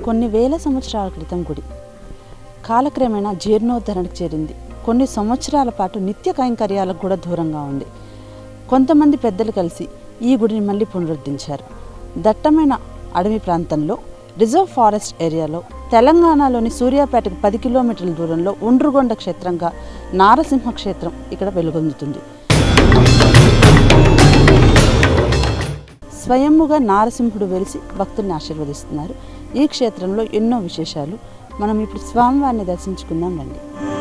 కొన్ని వేల సంవత్సరాల క్రితం గుడి కాలక్రమేణా జీర్ణోద్ధరణకు చేరింది కొన్ని సంవత్సరాల పాటు నిత్య కైంకర్యాలకు కూడా దూరంగా ఉంది కొంతమంది పెద్దలు కలిసి ఈ గుడిని మళ్ళీ పునరుద్ధరించారు దట్టమైన అడవి ప్రాంతంలో రిజర్వ్ ఫారెస్ట్ ఏరియాలో తెలంగాణలోని సూర్యాపేటకు పది కిలోమీటర్ల దూరంలో ఉండ్రుగొండ క్షేత్రంగా నారసింహ క్షేత్రం ఇక్కడ వెలుగొందుతుంది స్వయముగా నారసింహుడు వెలిసి భక్తుల్ని ఆశీర్వదిస్తున్నారు ఈ క్షేత్రంలో ఎన్నో విశేషాలు మనం ఇప్పుడు స్వామివారిని దర్శించుకుందాం రండి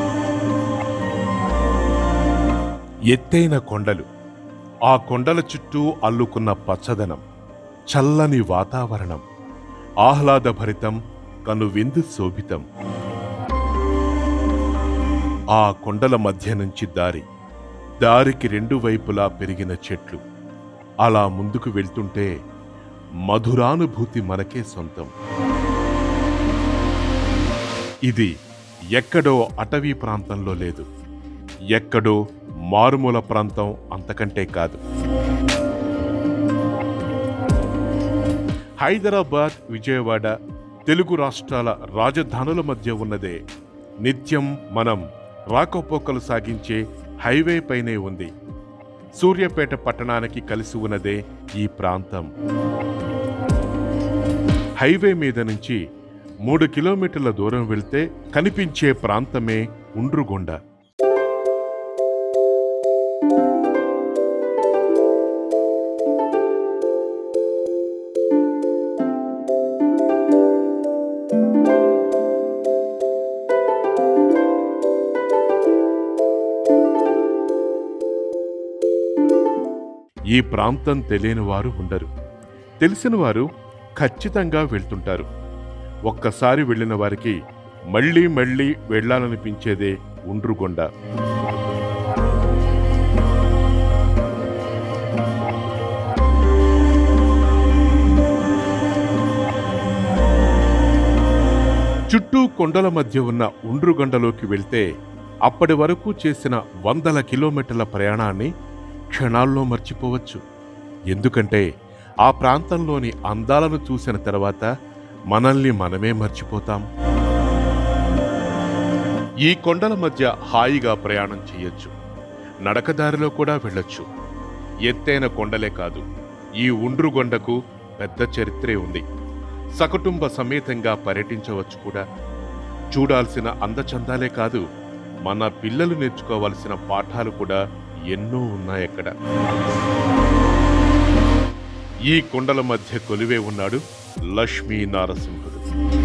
ఎత్తైన కొండలు ఆ కొండల చుట్టూ అల్లుకున్న పచ్చదనం చల్లని వాతావరణం ఆహ్లాదభరితం కను విందు శోభితం ఆ కొండల మధ్య నుంచి దారి దారికి రెండు వైపులా పెరిగిన చెట్లు అలా ముందుకు వెళ్తుంటే మధురానుభూతి మనకే సొంతం ఇది ఎక్కడో అటవీ ప్రాంతంలో లేదు ఎక్కడో మారుమూల ప్రాంతం అంతకంటే కాదు హైదరాబాద్ విజయవాడ తెలుగు రాష్ట్రాల రాజధానుల మధ్య ఉన్నదే నిత్యం మనం రాకపోకలు సాగించే హైవే పైనే ఉంది సూర్యాపేట పట్టణానికి కలిసి ఉన్నదే ఈ ప్రాంతం హైవే మీద నుంచి మూడు కిలోమీటర్ల దూరం వెళ్తే కనిపించే ప్రాంతమే ఉండ్రుగొండ ఈ ప్రాంతం తెలియని వారు ఉండరు తెలిసిన వారు ఖచ్చితంగా వెళ్తుంటారు ఒక్కసారి వెళ్ళిన వారికి మళ్ళీ మళ్ళీ వెళ్ళాలనిపించేదే ఉండ్రుగొండ చుట్టూ కొండల మధ్య ఉన్న ఉండ్రుగొండలోకి వెళ్తే అప్పటి వరకు చేసిన వందల కిలోమీటర్ల ప్రయాణాన్ని క్షణాల్లో మర్చిపోవచ్చు ఎందుకంటే ఆ ప్రాంతంలోని అందాలను చూసిన తర్వాత మనల్ని మనమే మర్చిపోతాం ఈ కొండల మధ్య హాయిగా ప్రయాణం చేయొచ్చు నడకదారిలో కూడా వెళ్ళొచ్చు ఎత్తైన కొండలే కాదు ఈ ఉండ్రుగొండకు పెద్ద చరిత్రే ఉంది సకుటుంబ సమేతంగా పర్యటించవచ్చు కూడా చూడాల్సిన అందచందాలే కాదు మన పిల్లలు నేర్చుకోవాల్సిన పాఠాలు కూడా ఎన్నో ఉన్నాయక్కడ ఈ కొండల మధ్య కొలివే ఉన్నాడు లక్ష్మీ నారసింహుడు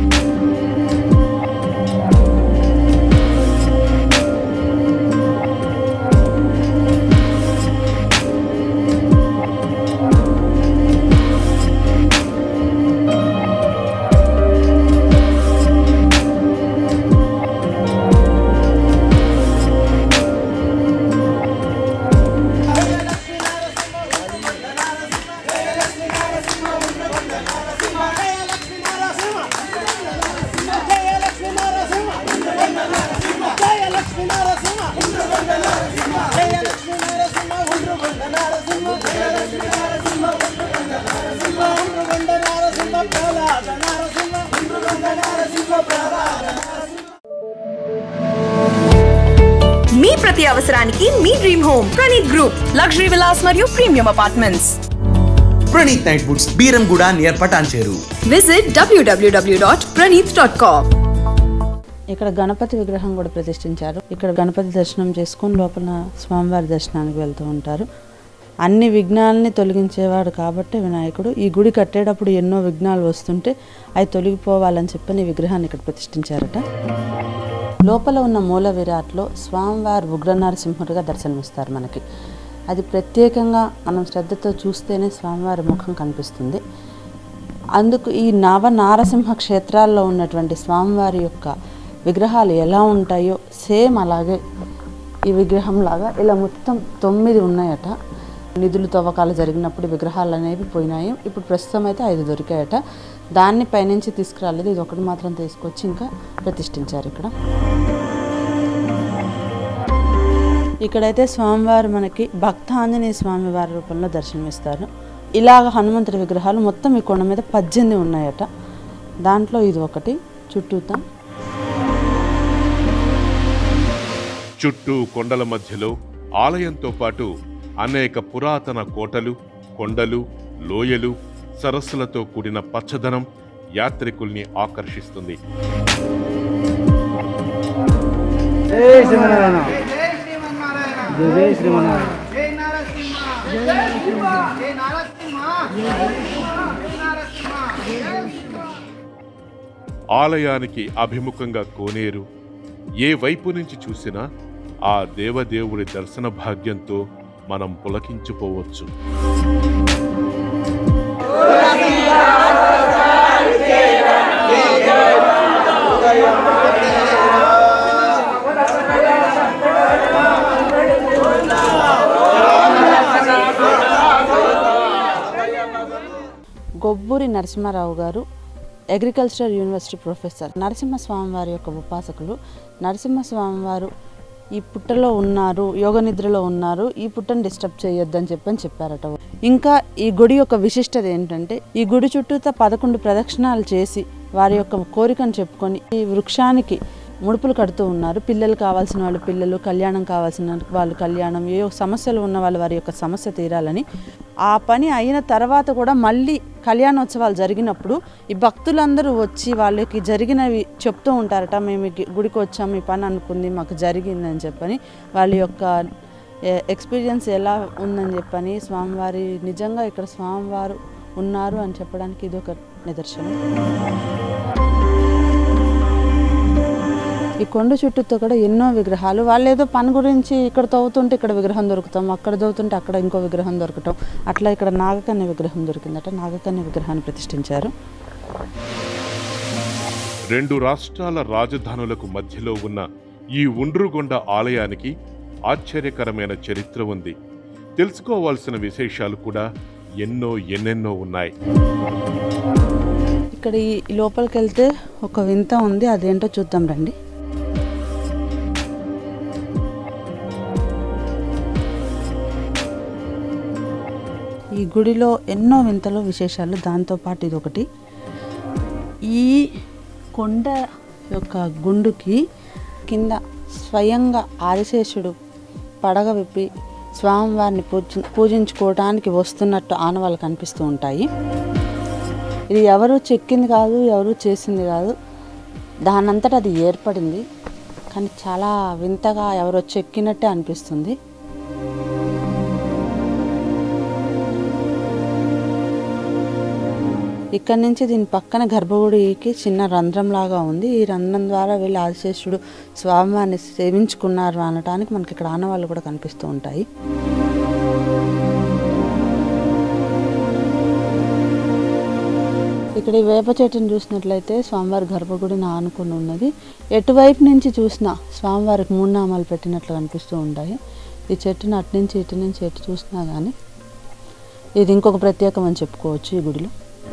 మీ ప్రతి అవసరానికి మీ dream home Praneeth group luxury villas మరియు ప్రీమియం అపార్ట్మెంట్స్ ప్రణీత్ నైట్ బుట్స్ బీరంగూడ నియర్ పటాన్చేరు విజిట్ డబ్ల్యూడబ్ల్యూడబ్ల్యూ డాట్ ప్రణీత్ డాట్ కామ్ ఇక్కడ గణపతి విగ్రహం కూడా ప్రతిష్ఠించారు ఇక్కడ గణపతి దర్శనం చేసుకొని లోపల స్వామివారి దర్శనానికి వెళ్తూ ఉంటారు అన్ని విఘ్నాలని తొలగించేవాడు కాబట్టి వినాయకుడు ఈ గుడి కట్టేటప్పుడు ఎన్నో విఘ్నాలు వస్తుంటే అవి తొలగిపోవాలని చెప్పని ఈ విగ్రహాన్ని ఇక్కడ ప్రతిష్ఠించారట లోపల ఉన్న మూల విరాట్లో స్వామివారు ఉగ్రనరసింహుడిగా దర్శనమిస్తారు మనకి అది ప్రత్యేకంగా మనం శ్రద్ధతో చూస్తేనే స్వామివారి ముఖం కనిపిస్తుంది అందుకు ఈ నవ నారసింహ క్షేత్రాల్లో ఉన్నటువంటి స్వామివారి యొక్క విగ్రహాలు ఎలా ఉంటాయో సేమ్ అలాగే ఈ విగ్రహం లాగా ఇలా మొత్తం తొమ్మిది ఉన్నాయట నిధులు తవ్వకాలు జరిగినప్పుడు విగ్రహాలు అనేవి పోయినాయి ఇప్పుడు ప్రస్తుతం అయితే ఐదు దొరికాయట దాన్ని పైనుంచి తీసుకురాలేదు ఇది ఒకటి మాత్రం తీసుకొచ్చి ఇంకా ప్రతిష్ఠించారు ఇక్కడ ఇక్కడైతే స్వామివారు మనకి భక్త ఆంజనేయ స్వామి వారి రూపంలో దర్శనమిస్తారు ఇలాగ హనుమంతుడి విగ్రహాలు మొత్తం ఈ కొండ మీద పద్దెనిమిది ఉన్నాయట దాంట్లో ఇది ఒకటి చుట్టూతా చుట్టూ కొండల మధ్యలో ఆలయంతో పాటు అనేక పురాతన కోటలు కొండలు లోయలు సరస్సులతో కూడిన పచ్చదనం యాత్రికుల్ని ఆకర్షిస్తుంది జై శ్రీమన్నారాయణ జై జై శ్రీమన్నారాయణ ఆలయానికి అభిముఖంగా కోనేరు ఏ వైపు నుంచి చూసినా ఆ దేవదేవుడి దర్శన భాగ్యంతో మనం పులకించిపోవచ్చు గొబ్బూరి నరసింహారావు గారు అగ్రికల్చరల్ యూనివర్సిటీ ప్రొఫెసర్ నరసింహస్వామి వారి యొక్క ఉపాసకులు నరసింహస్వామి వారు ఈ పుట్టలో ఉన్నారు యోగ నిద్రలో ఉన్నారు ఈ పుట్టను డిస్టర్బ్ చేయొద్దని చెప్పని చెప్పారట ఇంకా ఈ గుడి యొక్క విశిష్టత ఏంటంటే ఈ గుడి చుట్టూతా పదకొండు ప్రదక్షిణాలు చేసి వారి యొక్క కోరికను చెప్పుకొని ఈ వృక్షానికి ముడుపులు కడుతూ ఉన్నారు పిల్లలు కావాల్సిన వాళ్ళు పిల్లలు కళ్యాణం కావాల్సిన వాళ్ళు కళ్యాణం ఏ సమస్యలు ఉన్న వాళ్ళు వారి యొక్క సమస్య తీరాలని ఆ పని అయిన తర్వాత కూడా మళ్ళీ కళ్యాణోత్సవాలు జరిగినప్పుడు ఈ భక్తులందరూ వచ్చి వాళ్ళకి జరిగినవి చెప్తూ ఉంటారట మేము ఈ గుడికి వచ్చాము ఈ పని అనుకుంది మాకు జరిగిందని చెప్పని వాళ్ళ యొక్క ఎ- ఎక్స్పీరియన్స్ ఎలా ఉందని చెప్పని స్వామివారి నిజంగా ఇక్కడ స్వామివారు ఉన్నారు అని చెప్పడానికి ఇది ఒక నిదర్శనం ఈ కొండ చుట్టూతో కూడా ఎన్నో విగ్రహాలు వాళ్ళు ఏదో పని గురించి ఇక్కడ తవ్వుతుంటే ఇక్కడ విగ్రహం దొరుకుతాం అక్కడ తవ్వుతుంటే అక్కడ ఇంకో విగ్రహం దొరకటం అట్లా ఇక్కడ నాగకన్య విగ్రహం దొరికిందట నాగకన్య విగ్రహాన్ని ప్రతిష్ఠించారు రెండు రాష్ట్రాల రాజధానులకు మధ్యలో ఉన్న ఈ ఉండ్రుగొండ ఆలయానికి ఆశ్చర్యకరమైన చరిత్ర ఉంది తెలుసుకోవాల్సిన విశేషాలు కూడా ఎన్నో ఎన్నెన్నో ఉన్నాయి ఇక్కడ ఈ లోపలికి వెళ్తే ఒక వింత ఉంది అదేంటో చూద్దాం రండి ఈ గుడిలో ఎన్నో వింతలు విశేషాలు దాంతోపాటు ఇది ఒకటి ఈ కొండ యొక్క గుండుకి కింద స్వయంగా ఆదిశేషుడు పడగ విప్పి స్వామివారిని పూజ పూజించుకోవడానికి వస్తున్నట్టు ఆనవాళ్ళు కనిపిస్తూ ఉంటాయి ఇది ఎవరు చెక్కింది కాదు ఎవరు చేసింది కాదు దానంతట అది ఏర్పడింది కానీ చాలా వింతగా ఎవరో చెక్కినట్టే అనిపిస్తుంది ఇక్కడ నుంచి దీని పక్కన గర్భగుడికి చిన్న రంధ్రం లాగా ఉంది ఈ రంధ్రం ద్వారా వెళ్ళి ఆదిశేషుడు స్వామివారిని సేవించుకున్నారు అనటానికి మనకి ఇక్కడ ఆనవాళ్ళు కూడా కనిపిస్తూ ఉంటాయి ఇక్కడ ఈ వేప చెట్టుని చూసినట్లయితే స్వామివారి గర్భగుడిని ఆనుకుని ఉన్నది ఎటువైపు నుంచి చూసినా స్వామివారికి మూడు నామాలు పెట్టినట్లు కనిపిస్తూ ఉంటాయి ఈ చెట్టుని అటు నుంచి ఇటు నుంచి ఎటు చూసినా కానీ ఇది ఇంకొక ప్రత్యేకం అని చెప్పుకోవచ్చు ఈ గుడిలో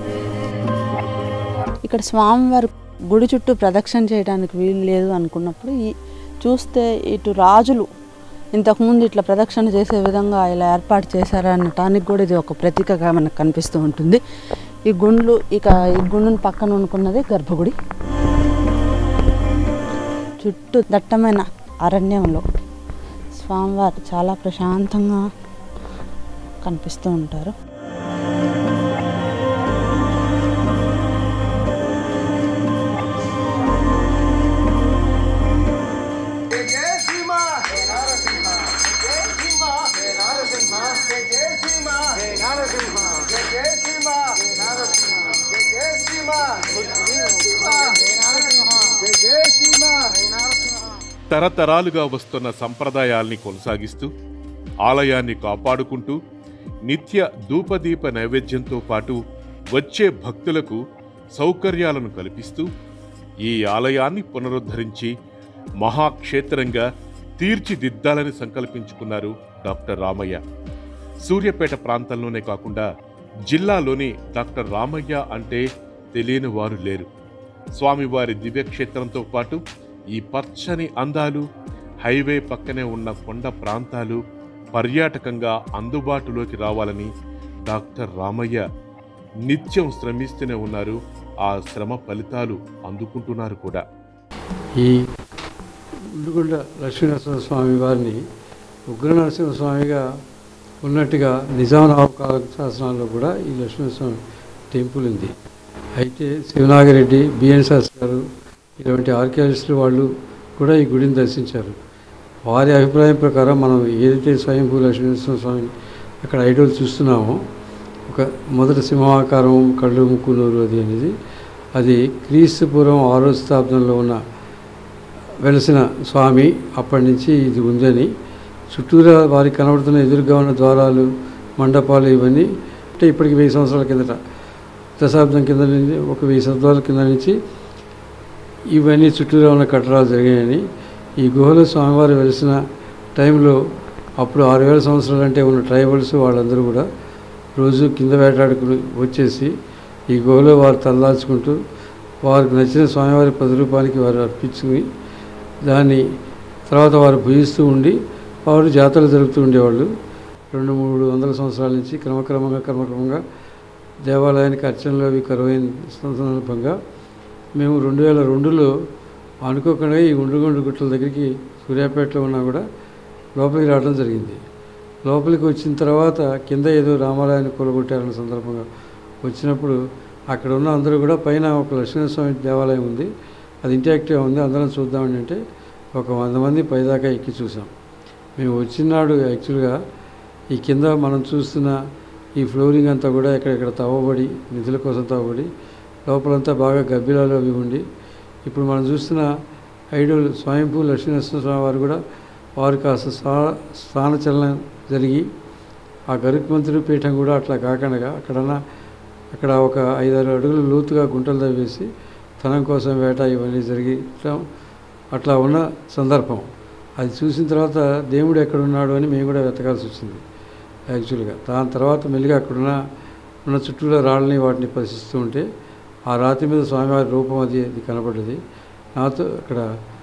ఇక్కడ స్వామివారి గుడి చుట్టూ ప్రదక్షిణ చేయడానికి వీలు లేదు అనుకున్నప్పుడు ఈ చూస్తే ఇటు రాజులు ఇంతకుముందు ఇట్లా ప్రదక్షిణ చేసే విధంగా ఇలా ఏర్పాటు చేశారనటానికి కూడా ఇది ఒక ప్రతీకగా మనకు కనిపిస్తూ ఉంటుంది ఈ గుండ్లు ఇక ఈ గుండుని పక్కన అనుకున్నది గర్భగుడి చుట్టూ దట్టమైన అరణ్యంలో స్వామివారు చాలా ప్రశాంతంగా కనిపిస్తూ ఉంటారు తరతరాలుగా వస్తున్న సంప్రదాయాల్ని కొనసాగిస్తూ ఆలయాన్ని కాపాడుకుంటూ నిత్య ధూపదీప నైవేద్యంతో పాటు వచ్చే భక్తులకు సౌకర్యాలను కల్పిస్తూ ఈ ఆలయాన్ని పునరుద్ధరించి మహాక్షేత్రంగా తీర్చిదిద్దాలని సంకల్పించుకున్నారు డాక్టర్ రామయ్య సూర్యాపేట ప్రాంతంలోనే కాకుండా జిల్లాలోని డాక్టర్ రామయ్య అంటే తెలియని వారు లేరు స్వామివారి దివ్యక్షేత్రంతో పాటు ఈ పచ్చని అందాలు హైవే పక్కనే ఉన్న కొండ ప్రాంతాలు పర్యాటకంగా అందుబాటులోకి రావాలని డాక్టర్ రామయ్య నిత్యం శ్రమిస్తూనే ఉన్నారు ఆ శ్రమ ఫలితాలు అందుకుంటున్నారు కూడా ఈ ఉండుగుండ లక్ష్మీనరసింహ స్వామి వారిని ఉగ్ర నరసింహస్వామిగా ఉన్నట్టుగా నిజాం నవాబ్ శాసనాల్లో కూడా ఈ లక్ష్మీనరసింహ టెంపుల్ ఉంది అయితే శివనాగిరెడ్డి బిఎన్ శాస్త్రి గారు ఇలాంటి ఆర్కియాలజిస్టులు వాళ్ళు కూడా ఈ గుడిని దర్శించారు వారి అభిప్రాయం ప్రకారం మనం ఏదైతే స్వయంభూ లక్ష్మీనరసింహ స్వామి అక్కడ ఐడోల్ చూస్తున్నామో ఒక మొదటి సింహాకారం కళ్ళు ముక్కు నోరు అది అనేది అది క్రీస్తు పూర్వం ఆరో శతాబ్దంలో ఉన్న వెలసిన స్వామి అప్పటి నుంచి ఇది ఉందని చుట్టూరా వారికి కనబడుతున్న ఎదురుగా ఉన్న ద్వారాలు మండపాలు ఇవన్నీ అంటే ఇప్పటికి వెయ్యి సంవత్సరాల కిందట దశాబ్దం కింద నుంచి ఒక వెయ్యి సంవత్సరాల కింద నుంచి ఇవన్నీ చుట్టూరా ఉన్న కట్టడాలు జరిగాయని ఈ గుహలో స్వామివారు వెలిసిన టైంలో అప్పుడు ఆరు వేల సంవత్సరాలు అంటే ఉన్న ట్రైబల్స్ వాళ్ళందరూ కూడా రోజు కింద వేటాడుకుని వచ్చేసి ఈ గుహలో వారు తలదాల్చుకుంటూ వారికి నచ్చిన స్వామివారి పది రూపాయలకి వారు అర్పించుకుని దాన్ని తర్వాత వారు భుజిస్తూ ఉండి వారు జాతరలు జరుపుతూ ఉండేవాళ్ళు రెండు మూడు వందల సంవత్సరాల నుంచి క్రమక్రమంగా క్రమక్రమంగా దేవాలయానికి అర్చనలు అవి కరువైన సందర్భంగా మేము రెండు వేల రెండులో అనుకోకుండా ఈ ఉండుగొండు గుట్టల దగ్గరికి సూర్యాపేటలో ఉన్నా కూడా లోపలికి రావడం జరిగింది లోపలికి వచ్చిన తర్వాత కింద ఏదో రామాలయాన్ని కూలగొట్టారన్న సందర్భంగా వచ్చినప్పుడు అక్కడ ఉన్న అందరూ కూడా పైన ఒక లక్ష్మీనరస్వామి దేవాలయం ఉంది అది ఇంటాక్టివ్గా ఉంది అందరం చూద్దామని అంటే ఒక వంద మంది పైదాకా ఎక్కి చూసాం మేము వచ్చినాడు యాక్చువల్గా ఈ కింద మనం చూస్తున్న ఈ ఫ్లోరింగ్ అంతా కూడా ఎక్కడెక్కడ తవ్వబడి నిధుల కోసం తవ్వబడి లోపలంతా బాగా గబ్బిలాలు అవి ఉండి ఇప్పుడు మనం చూస్తున్న ఐడోల్ స్వయంభూ లక్ష్మీనరసింహ స్వామి వారు కూడా వారు కాస్త స్థా స్థానచలనం జరిగి ఆ గరుత్మంతుడి పీఠం కూడా అట్లా కాకుండా అక్కడన్నా అక్కడ ఒక ఐదారు అడుగులు లోతుగా గుంటలు తవ్వేసి ధనం కోసం వేట ఇవన్నీ జరిగటం అట్లా ఉన్న సందర్భం అది చూసిన తర్వాత దేవుడు ఎక్కడున్నాడు అని మేము కూడా వెతకాల్సి వచ్చింది యాక్చువల్గా దాని తర్వాత మెల్లిగా అక్కడున్న ఉన్న చుట్టూలో రాళ్ళని వాటిని పరిశీలిస్తూ ఉంటే ఆ రాతి మీద స్వామివారి రూపం అది అది కనపడ్డది నాతో అక్కడ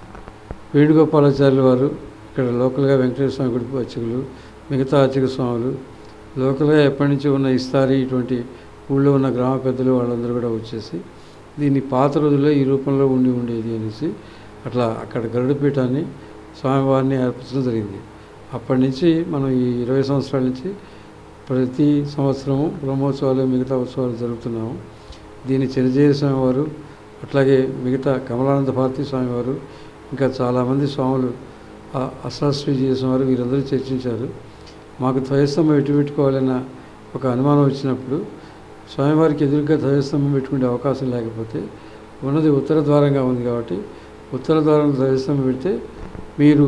వేణుగోపాలాచార్యుల వారు ఇక్కడ లోకల్గా వెంకటేశ్వర స్వామి గుడి అర్చకులు మిగతా అర్చక స్వాములు లోకల్గా ఎప్పటి నుంచి ఉన్న ఇస్తారి ఇటువంటి ఊళ్ళో ఉన్న గ్రామ పెద్దలు వాళ్ళందరూ కూడా వచ్చేసి దీన్ని పాత రోజుల్లో ఈ రూపంలో ఉండి ఉండేది అనేసి అట్లా అక్కడ గరుడ పీఠాన్ని స్వామివారిని అర్పించడం జరిగింది అప్పటి నుంచి మనం ఈ ఇరవై సంవత్సరాల నుంచి ప్రతి సంవత్సరము బ్రహ్మోత్సవాలు మిగతా ఉత్సవాలు జరుపుతున్నాము దీన్ని చిరంజీవి స్వామి వారు అట్లాగే మిగతా కమలానంద భారతి స్వామి వారు ఇంకా చాలామంది స్వాములు అష్టాశ్రీ చేసిన వారు వీరందరూ చర్చించారు మాకు ధ్వజస్తంభం ఎటు పెట్టుకోవాలన్న ఒక అనుమానం వచ్చినప్పుడు స్వామివారికి ఎదురుగా ధ్వజస్తంభం పెట్టుకునే అవకాశం లేకపోతే ఉన్నది ఉత్తర ద్వారంగా ఉంది కాబట్టి ఉత్తర ద్వారం ధ్వజస్తంభం పెడితే మీరు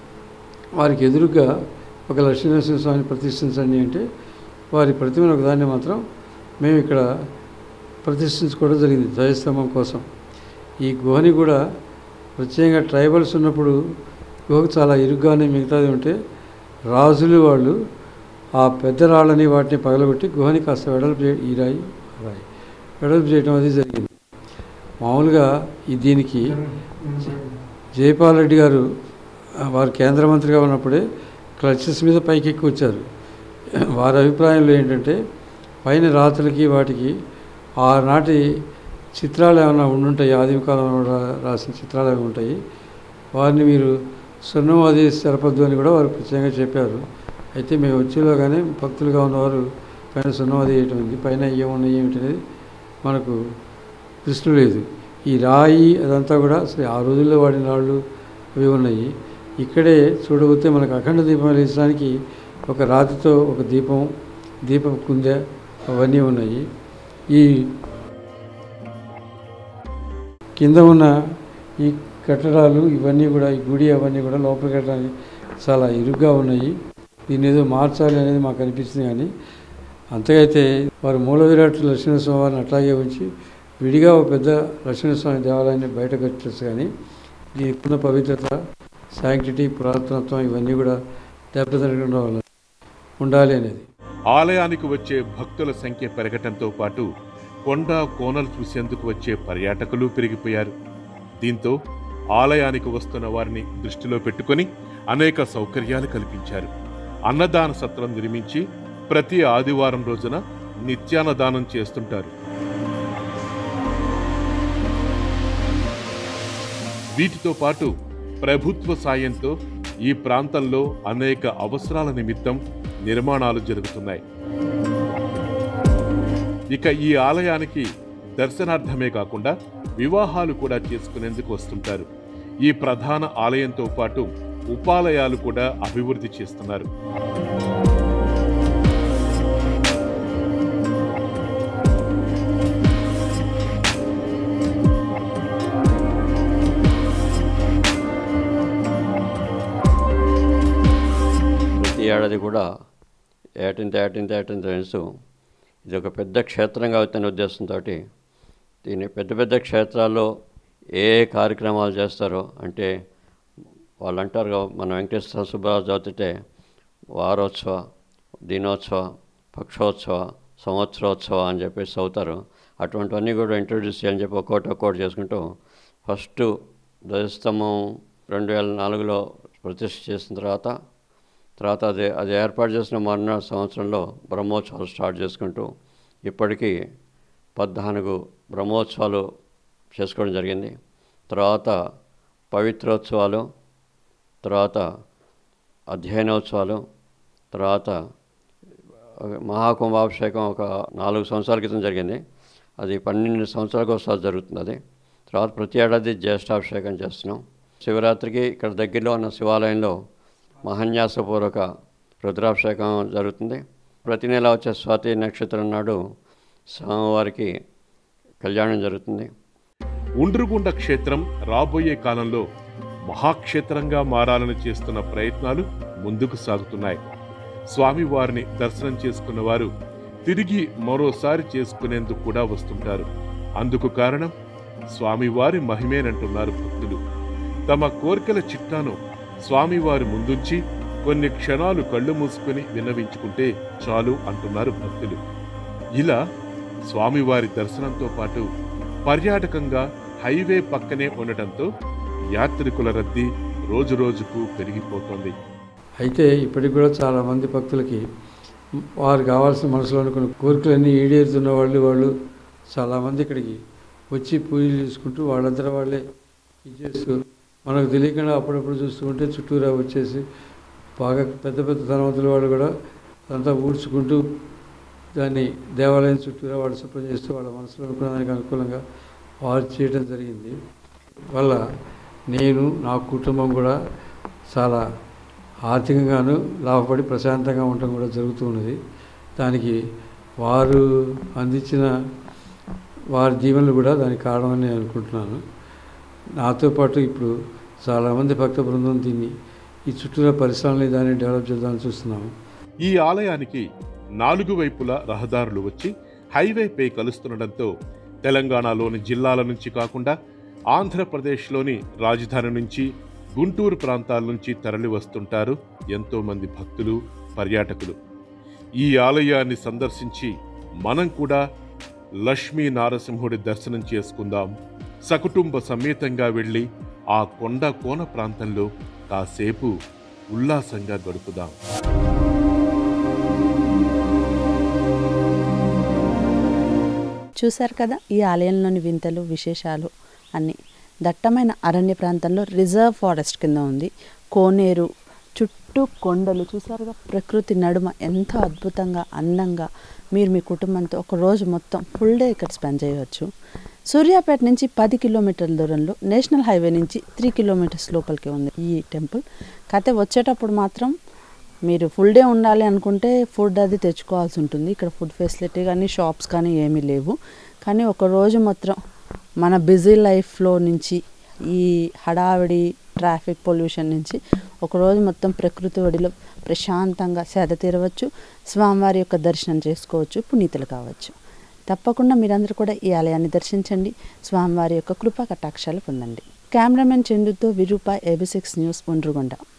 వారికి ఎదురుగా ఒక లక్ష్మీనరసింహ స్వామిని ప్రతిష్ఠించండి అంటే వారి ప్రతిమను ఒకదాన్ని మాత్రం మేము ఇక్కడ ప్రతిష్ఠించుకోవడం జరిగింది ధ్వజస్తంభం కోసం ఈ గుహని కూడా ప్రత్యేకంగా ట్రైబల్స్ ఉన్నప్పుడు గుహకు చాలా ఇరుగ్గానే మిగతాది ఉంటే రాజులు వాళ్ళు ఆ పెద్ద రాళ్ళని వాటిని పగలగొట్టి గుహని కాస్త వెడల్పు చే ఈ రాయి ఆ రాయి వెడల్పు చేయడం అది జరిగింది మామూలుగా ఈ దీనికి జయపాల్ రెడ్డి గారు ఆ, వారు కేంద్ర మంత్రిగా ఉన్నప్పుడే క్లచెస్ మీద పైకి ఎక్కి వచ్చారు వారి అభిప్రాయంలో ఏంటంటే పైన రాత్రులకి వాటికి ఆనాటి చిత్రాలు ఏమైనా ఉండుంటాయి ఆదిమ కాలంలో రా- రాసిన చిత్రాలు ఏమైనా ఉంటాయి వారిని మీరు సున్నం అది జరపద్దు అని కూడా వారు ప్రత్యేకంగా చెప్పారు అయితే మేము వచ్చేలోగానే భక్తులుగా ఉన్నవారు పైన సున్నం అది వేయటం ఉంది పైన ఏమున్నాయి ఏమిటి అనేది మనకు దృష్టి లేదు ఈ రాయి అదంతా కూడా అసలు ఆ రోజుల్లో వాడిన రాళ్ళు అవి ఉన్నాయి ఇక్కడే చూడబోతే మనకు అఖండ దీపం వెలిగించడానికి ఒక రాతితో ఒక దీపం దీపం కుందె అవన్నీ ఉన్నాయి ఈ కింద ఉన్న ఈ కట్టడాలు ఇవన్నీ కూడా ఈ గుడి అవన్నీ కూడా లోపల కట్టడానికి చాలా ఇరుగ్గా ఉన్నాయి దీన్ని ఏదో మార్చాలి అనేది మాకు అనిపిస్తుంది కానీ అంతకైతే వారు మూల విరాట్ లక్ష్మీనరసింహ వారిని అట్లాగే ఉంచి విడిగా ఒక పెద్ద లక్ష్మీనరస్వామి దేవాలయాన్ని బయట కట్టచ్చు కానీ దీనికున్న పవిత్రత శాంక్టిటీ పురాతనత్వం ఇవన్నీ కూడా దెబ్బతినకుండా ఉండాలి- ఉండాలి అనేది ఆలయానికి వచ్చే భక్తుల సంఖ్య పెరగటంతో పాటు కొండ కోనలు చూసేందుకు వచ్చే పర్యాటకులు పెరిగిపోయారు దీంతో ఆలయానికి వస్తున్న వారిని దృష్టిలో పెట్టుకొని అనేక సౌకర్యాలు కల్పించారు అన్నదాన సత్రం నిర్మించి ప్రతి ఆదివారం రోజున నిత్యాన్నదానం చేస్తుంటారు వీటితో పాటు ప్రభుత్వ సాయంతో ఈ ప్రాంతంలో అనేక అవసరాల నిమిత్తం నిర్మాణాలు జరుగుతున్నాయి ఇక ఈ ఆలయానికి దర్శనార్థమే కాకుండా వివాహాలు కూడా చేసుకునేందుకు వస్తుంటారు ఈ ప్రధాన ఆలయంతో పాటు ఉపాలయాలు కూడా అభివృద్ధి చేస్తున్నారు ప్రతి ఏడాది కూడా ఏటెంత ఏటెంత ఏటెంత వేస్తూ ఇది ఒక పెద్ద క్షేత్రంగా అవుతున్న ఉద్దేశంతో దీన్ని పెద్ద పెద్ద క్షేత్రాల్లో ఏ ఏ కార్యక్రమాలు చేస్తారో అంటే వాళ్ళు అంటారు కదా, మన వెంకటేశ్వర సుబ్బారావు చదివితే వారోత్సవ దినోత్సవ పక్షోత్సవ సంవత్సరోత్సవ అని చెప్పేసి అవుతారు అటువంటివన్నీ కూడా ఇంట్రొడ్యూస్ చేయాలని చెప్పి ఒక్కోటి ఒక్కోటి చేసుకుంటూ ఫస్ట్ ధ్వజస్తంభం రెండు వేల నాలుగులో ప్రతిష్ఠ చేసిన తర్వాత తర్వాత అది అది ఏర్పాటు చేసిన మరునాడు సంవత్సరంలో బ్రహ్మోత్సవాలు స్టార్ట్ చేసుకుంటూ ఇప్పటికీ పద్నాలుగు బ్రహ్మోత్సవాలు చేసుకోవడం జరిగింది తర్వాత పవిత్రోత్సవాలు తర్వాత అధ్యయనోత్సవాలు తర్వాత మహాకుంభాభిషేకం ఒక నాలుగు సంవత్సరాల క్రితం జరిగింది అది పన్నెండు సంవత్సరాలకు ఒకసారి జరుగుతుంది అది తర్వాత ప్రతి ఏడాది జ్యేష్ఠాభిషేకం చేస్తున్నాం శివరాత్రికి ఇక్కడ దగ్గరలో ఉన్న శివాలయంలో మహాన్యాసపూర్వక రుద్రాభిషేకం జరుగుతుంది ప్రతి నెల వచ్చే స్వాతి నక్షత్రం నాడు స్వామివారికి కళ్యాణం జరుగుతుంది ఉండ్రుగుండ క్షేత్రం రాబోయే కాలంలో మహాక్షేత్రంగా మారాలని చేస్తున్న ప్రయత్నాలు ముందుకు సాగుతున్నాయి స్వామివారిని దర్శనం చేసుకున్న వారు తిరిగి మరోసారి చేసుకునేందుకు కూడా వస్తుంటారు అందుకు కారణం స్వామివారి మహిమేనంటున్నారు భక్తులు తమ కోరికల చిట్టాను స్వామివారి ముందుంచి కొన్ని క్షణాలు కళ్ళు మూసుకొని విన్నవించుకుంటే చాలు అంటున్నారు భక్తులు ఇలా స్వామివారి దర్శనంతో పాటు పర్యాటకంగా హైవే పక్కనే ఉండటంతో యాత్రికుల రద్దీ రోజురోజుకు పెరిగిపోతోంది అయితే ఇప్పటికి కూడా చాలామంది భక్తులకి వారు కావాల్సిన మనసులో అనుకున్న కోరికలన్నీ ఈడేరుతున్న వాళ్ళు వాళ్ళు చాలామంది ఇక్కడికి వచ్చి పూజలు చేసుకుంటూ వాళ్ళంతటా వాళ్ళే ఇచ్చేస్తూ మనకు తెలియకుండా అప్పుడప్పుడు చూస్తుంటే చుట్టూరా వచ్చేసి బాగా పెద్ద పెద్ద ధనవంతుల వాళ్ళు కూడా అంతా ఊడ్చుకుంటూ దాన్ని దేవాలయం చుట్టూరా వాళ్ళు శుభ్రం చేస్తూ వాళ్ళ మనసులో అనుకున్న దానికి అనుకూలంగా వారు చేయడం జరిగింది వల్ల నేను నా కుటుంబం కూడా చాలా ఆర్థికంగాను లాభపడి ప్రశాంతంగా ఉండటం కూడా జరుగుతూ ఉన్నది దానికి వారు అందించిన వారి దీవెనలు కూడా దానికి కారణమని నేను అనుకుంటున్నాను నాతో పాటు ఇప్పుడు చాలామంది భక్త బృందం దీన్ని ఈ చుట్టూరా పరిసరాలని దాన్ని డెవలప్ చేద్దామని చూస్తున్నాము ఈ ఆలయానికి నాలుగు వైపులా రహదారులు వచ్చి హైవేపై కలుస్తుండటంతో తెలంగాణలోని జిల్లాల నుంచి కాకుండా ఆంధ్రప్రదేశ్లోని రాజధాని నుంచి గుంటూరు ప్రాంతాల నుంచి తరలి వస్తుంటారు ఎంతో మంది భక్తులు పర్యాటకులు ఈ ఆలయాన్ని సందర్శించి మనం కూడా లక్ష్మీ నారసింహుడి దర్శనం చేసుకుందాం సకుటుంబ సమేతంగా వెళ్ళి ఆ కొండ కోన ప్రాంతంలో కాసేపు ఉల్లాసంగా గడుపుదాం చూశారు కదా ఈ ఆలయంలోని వింతలు విశేషాలు అన్ని దట్టమైన అరణ్య ప్రాంతంలో రిజర్వ్ ఫారెస్ట్ కింద ఉంది కోనేరు చుట్టూ కొండలు చూసారుగా ప్రకృతి నడుమ ఎంతో అద్భుతంగా అందంగా మీరు మీ కుటుంబంతో ఒక రోజు మొత్తం ఫుల్ డే ఇక్కడ స్పెండ్ చేయవచ్చు సూర్యాపేట నుంచి పది కిలోమీటర్ల దూరంలో నేషనల్ హైవే నుంచి త్రీ కిలోమీటర్స్ లోపలికి ఉంది ఈ టెంపుల్ కాకపోతే వచ్చేటప్పుడు మాత్రం మీరు ఫుల్ డే ఉండాలి అనుకుంటే ఫుడ్ అది తెచ్చుకోవాల్సి ఉంటుంది ఇక్కడ ఫుడ్ ఫెసిలిటీ కానీ షాప్స్ కానీ ఏమీ లేవు కానీ ఒక రోజు మాత్రం మన బిజీ లైఫ్లో నుంచి ఈ హడావిడి ట్రాఫిక్ పొల్యూషన్ నుంచి ఒకరోజు మొత్తం ప్రకృతి ఒడిలో ప్రశాంతంగా సేద తీరవచ్చు స్వామివారి యొక్క దర్శనం చేసుకోవచ్చు పునీతులు కావచ్చు తప్పకుండా మీరందరూ కూడా ఈ ఆలయాన్ని దర్శించండి స్వామివారి యొక్క కృపా కటాక్షాలు పొందండి కెమెరామెన్ చందుతో విరూప ఏబీ సిక్స్ న్యూస్ ఒండ్రుగొండ